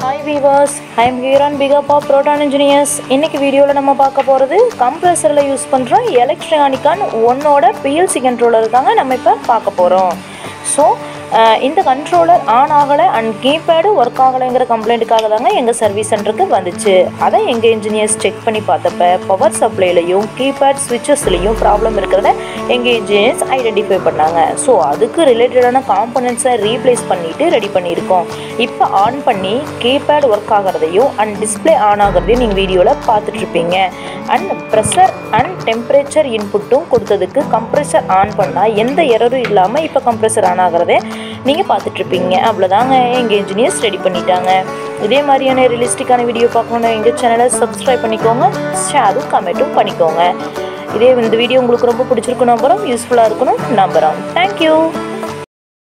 hi viewers I'm Heeran பிகப் of Proton engineers இன்னைக்கு வீடியோவில் நம்ம பார்க்க போகிறது கம்ப்ரஸரில் யூஸ் பண்ணுற எலக்ட்ரானிக்கான் ஒன்னோட பிஎல்சி கண்ட்ரோலர் தாங்க நம்ம இப்போ பார்க்க போகிறோம் ஸோ இந்த கண்ட்ரோலர் ஆன் ஆகலை அண்ட் கீபேடு ஒர்க் ஆகலைங்கிற கம்ப்ளைண்ட்டுக்காக தாங்க எங்கள் சர்வீஸ் சென்டருக்கு வந்துச்சு அதை எங்கள் இன்ஜினியர்ஸ் செக் பண்ணி பார்த்தப்ப பவர் சப்ளைலையும் கீபேட் ஸ்விட்சஸ்லையும் ப்ராப்ளம் இருக்கிறத எங்கள் இன்ஜினியர்ஸ் ஐடென்டிஃபை பண்ணாங்க ஸோ அதுக்கு ரிலேட்டடான காம்பனன்ட்ஸை ரீப்ளேஸ் பண்ணிட்டு ரெடி பண்ணியிருக்கோம் இப்போ ஆன் பண்ணி கீபேட் ஒர்க் ஆகிறதையும் அண்ட் டிஸ்பிளே ஆன் ஆகிறதையும் நீங்கள் வீடியோவில் பார்த்துட்ருப்பீங்க அண்ட் ப்ரெஷர் அண்ட் டெம்பரேச்சர் இன்புட்டும் கொடுத்ததுக்கு கம்ப்ரெஷர் ஆன் பண்ணால் எந்த எரரும் இல்லாமல் இப்போ கம்ப்ரெஷர் ஆன் ஆகிறதே நீங்கள் பார்த்துட்ருப்பீங்க அவ்வளோதாங்க எங்கள் இன்ஜினியர்ஸ் ரெடி பண்ணிட்டாங்க இதே மாதிரியான ரியலிஸ்டிக்கான வீடியோ பார்க்கணுன்னா எங்கள் சேனலை சப்ஸ்கிரைப் பண்ணிக்கோங்க ஷேரும் கமெண்ட்டும் பண்ணிக்கோங்க இதே இந்த வீடியோ உங்களுக்கு ரொம்ப பிடிச்சிருக்கணும் நம்புகிறோம் யூஸ்ஃபுல்லாக இருக்கணும் நம்புகிறோம் தேங்க்யூ